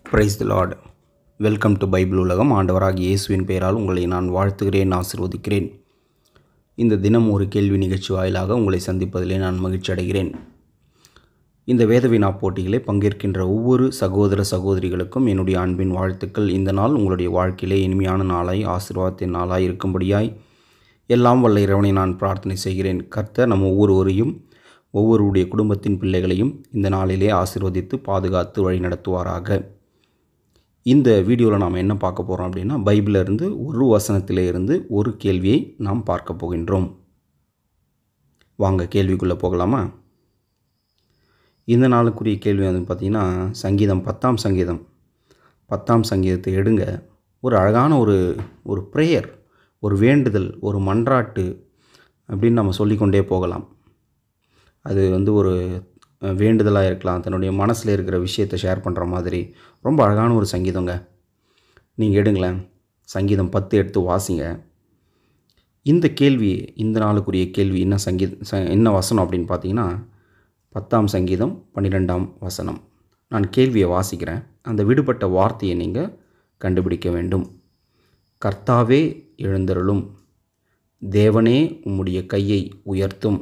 price the lord welcome to Bible உலகம் ஆண்டவராகிய இயேசுவின் பெயரால் உங்களை நான் வாழ்த்துகிறேன் ஆசிர்வதிக்கிறேன் இந்த தினம் ஒரு கேள்வி நிகழ்ச்சி வாயிலாக உங்களை சந்திப்பதிலே நான் மகிழ்ச்சி அடைகிறேன் இந்த வேதவினா போட்டியிலே பங்கேற்கின்ற ஒவ்வொரு சகோதர சகோதரிகளுக்கும் என்னுடைய அன்பின் வாழ்த்துக்கள் இந்த நாள் உங்களுடைய வாழ்க்கையிலே இனிமையான நாளாய் ஆசீர்வாதத்தின் நாளாய் இருக்கும்படியாய் எல்லாம் வல்ல இறைவனை நான் பிரார்த்தனை செய்கிறேன் கர்த்தர் நம்ம ஒவ்வொருவரையும் ஒவ்வொருடைய குடும்பத்தின் பிள்ளைகளையும் இந்த நாளிலே ஆசீர்வதித்து பாதுகாத்து வழி நடத்துவாராக இந்த வீடியோவில் நாம் என்ன பார்க்க போகிறோம் அப்படின்னா பைபிளில் இருந்து ஒரு வசனத்திலே இருந்து ஒரு கேள்வியை நாம் பார்க்க போகின்றோம் வாங்க கேள்விக்குள்ளே போகலாமா இந்த நாளுக்குரிய கேள்வி வந்து பார்த்திங்கன்னா சங்கீதம் பத்தாம் சங்கீதம் பத்தாம் சங்கீதத்தை எடுங்க ஒரு அழகான ஒரு ஒரு ப்ரேயர் ஒரு வேண்டுதல் ஒரு மன்றாட்டு அப்படின்னு நம்ம சொல்லிக்கொண்டே போகலாம் அது வந்து ஒரு வேண்டுதலாக இருக்கலாம் தன்னுடைய மனசில் இருக்கிற விஷயத்தை ஷேர் பண்ணுற மாதிரி ரொம்ப அழகான ஒரு சங்கீதங்க நீங்கள் எடுங்களேன் சங்கீதம் பத்து எடுத்து வாசிங்க இந்த கேள்வி இந்த நாளுக்குரிய கேள்வி என்ன சங்கீத ச என்ன வசனம் அப்படின்னு பார்த்தீங்கன்னா பத்தாம் சங்கீதம் பன்னிரெண்டாம் வசனம் நான் கேள்வியை வாசிக்கிறேன் அந்த விடுபட்ட வார்த்தையை நீங்கள் கண்டுபிடிக்க வேண்டும் கர்த்தாவே எழுந்தருளும் தேவனே உம்முடைய கையை உயர்த்தும்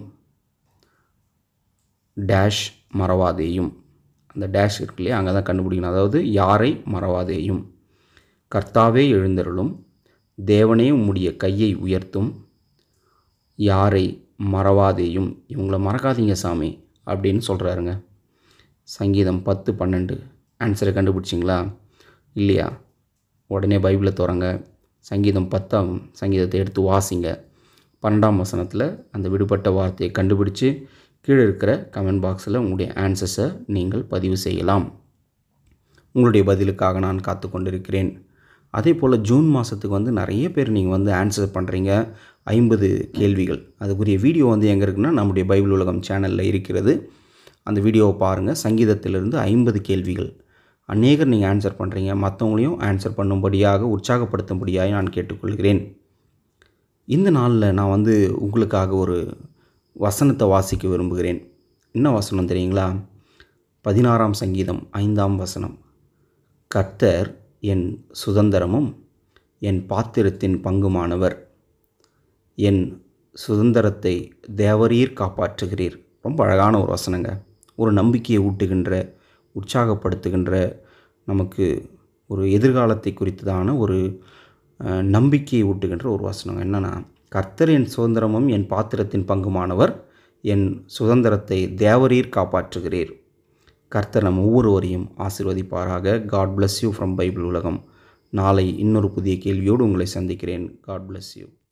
டேஷ் மறவாதேயும் அந்த டேஷ் இருக்கு இல்லையா அங்கே தான் கண்டுபிடிக்கணும் அதாவது யாரை மறவாதேயும் கர்த்தாவே எழுந்தருளும் தேவனே உம்முடைய கையை உயர்த்தும் யாரை மறவாதேயும் இவங்கள மறக்காதீங்க சாமி அப்படின்னு சொல்கிறாருங்க சங்கீதம் பத்து பன்னெண்டு ஆன்சரை கண்டுபிடிச்சிங்களா இல்லையா உடனே பைபிளை திறங்க சங்கீதம் பத்தாம் சங்கீதத்தை எடுத்து வாசிங்க பன்னெண்டாம் வசனத்தில் அந்த விடுபட்ட வார்த்தையை கண்டுபிடிச்சு கீழே இருக்கிற கமெண்ட் பாக்ஸில் உங்களுடைய ஆன்சர்ஸை நீங்கள் பதிவு செய்யலாம் உங்களுடைய பதிலுக்காக நான் காத்து கொண்டிருக்கிறேன் அதே போல் ஜூன் மாதத்துக்கு வந்து நிறைய பேர் நீங்கள் வந்து ஆன்சர் பண்ணுறீங்க ஐம்பது கேள்விகள் அதுக்குரிய வீடியோ வந்து எங்கே இருக்குன்னா நம்முடைய பைபிள் உலகம் சேனலில் இருக்கிறது அந்த வீடியோவை பாருங்கள் சங்கீதத்திலிருந்து ஐம்பது கேள்விகள் அநேகர் நீங்கள் ஆன்சர் பண்ணுறீங்க மற்றவங்களையும் ஆன்சர் பண்ணும்படியாக உற்சாகப்படுத்தும்படியாக நான் கேட்டுக்கொள்கிறேன் இந்த நாளில் நான் வந்து உங்களுக்காக ஒரு வசனத்தை வாசிக்க விரும்புகிறேன் என்ன வசனம் தெரியுங்களா பதினாறாம் சங்கீதம் ஐந்தாம் வசனம் கர்த்தர் என் சுதந்திரமும் என் பாத்திரத்தின் பங்குமானவர் என் சுதந்திரத்தை தேவரீர் காப்பாற்றுகிறீர் ரொம்ப அழகான ஒரு வசனங்க ஒரு நம்பிக்கையை ஊட்டுகின்ற உற்சாகப்படுத்துகின்ற நமக்கு ஒரு எதிர்காலத்தை குறித்ததான ஒரு நம்பிக்கையை ஊட்டுகின்ற ஒரு வசனம் என்னென்னா கர்த்தர் என் சுதந்திரமும் என் பாத்திரத்தின் பங்குமானவர் என் சுதந்திரத்தை தேவரீர் காப்பாற்றுகிறீர் கர்த்தர் நம் ஒவ்வொருவரையும் ஆசிர்வதிப்பாராக God bless you from Bible உலகம் நாளை இன்னொரு புதிய கேள்வியோடு உங்களை சந்திக்கிறேன் காட் பிளஸ் யூ